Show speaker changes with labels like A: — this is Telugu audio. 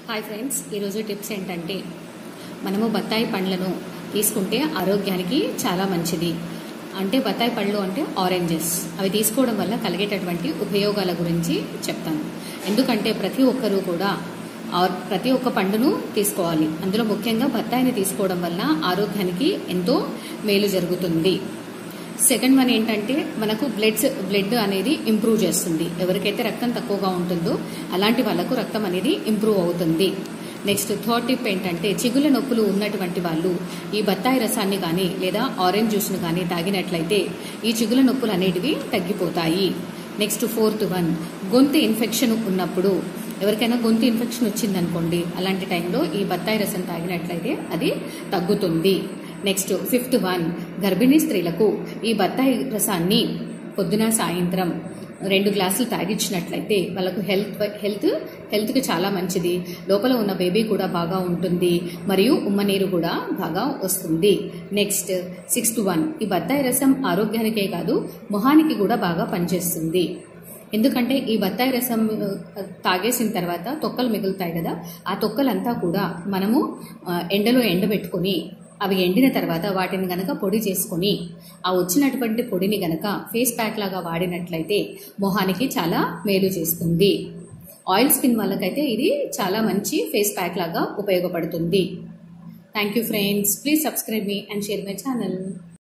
A: హాయ్ ఫ్రెండ్స్ ఈరోజు టిప్స్ ఏంటంటే మనము బత్తాయి పండ్లను తీసుకుంటే ఆరోగ్యానికి చాలా మంచిది అంటే బత్తాయి పళ్ళు అంటే ఆరెంజెస్ అవి తీసుకోవడం వల్ల కలిగేటటువంటి ఉపయోగాల గురించి చెప్తాను ఎందుకంటే ప్రతి ఒక్కరూ కూడా ఆర్- ప్రతి ఒక్క పండును తీసుకోవాలి అందులో ముఖ్యంగా బత్తాయిని తీసుకోవడం వల్ల ఆరోగ్యానికి ఎంతో మేలు జరుగుతుంది సెకండ్ వన్ ఏంటంటే మనకు బ్లడ్ బ్లడ్ అనేది ఇంప్రూవ్ చేస్తుంది ఎవరికైతే రక్తం తక్కువగా ఉంటుందో అలాంటి వాళ్ళకు రక్తం అనేది ఇంప్రూవ్ అవుతుంది నెక్స్ట్ థర్డ్ టిప్ ఏంటంటే చిగుల నొప్పులు ఉన్నటువంటి వాళ్ళు ఈ బత్తాయి రసాన్ని కానీ లేదా ఆరెంజ్ జ్యూస్ను కానీ తాగినట్లయితే ఈ చిగుల నొప్పులు అనేటివి తగ్గిపోతాయి నెక్స్ట్ ఫోర్త్ వన్ గొంతు ఇన్ఫెక్షన్ ఉన్నప్పుడు ఎవరికైనా గొంతు ఇన్ఫెక్షన్ వచ్చిందనుకోండి అలాంటి టైంలో ఈ బత్తాయి రసం తాగినట్లయితే అది తగ్గుతుంది నెక్స్ట్ ఫిఫ్త్ వన్ గర్భిణీ స్త్రీలకు ఈ బత్తాయి రసాన్ని పొద్దున సాయంత్రం రెండు గ్లాసులు తాగించినట్లయితే వాళ్ళకు హెల్త్ హెల్త్ హెల్త్కి చాలా మంచిది లోపల ఉన్న బేబీ కూడా బాగా ఉంటుంది మరియు ఉమ్మనీరు కూడా బాగా వస్తుంది నెక్స్ట్ సిక్స్త్ వన్ ఈ బత్తాయి రసం ఆరోగ్యానికే కాదు మొహానికి కూడా బాగా పనిచేస్తుంది ఎందుకంటే ఈ బత్తాయి రసం ఆ, తాగేసిన తర్వాత తొక్కలు మిగులుతాయి కదా ఆ తొక్కలంతా కూడా మనము ఆ, ఎండలో ఎండబెట్టుకొని అవి ఎండిన తర్వాత వాటిని గనక పొడి చేసుకొని ఆ వచ్చినటువంటి పొడిని గనక ఫేస్ ప్యాక్ లాగా వాడినట్లయితే మొహానికి చాలా మేలు చేస్తుంది ఆయిల్ స్కిన్ వాళ్ళకైతే ఇది చాలా మంచి ఫేస్ ప్యాక్ లాగా ఉపయోగపడుతుంది thank you friends please subscribe me and share my channel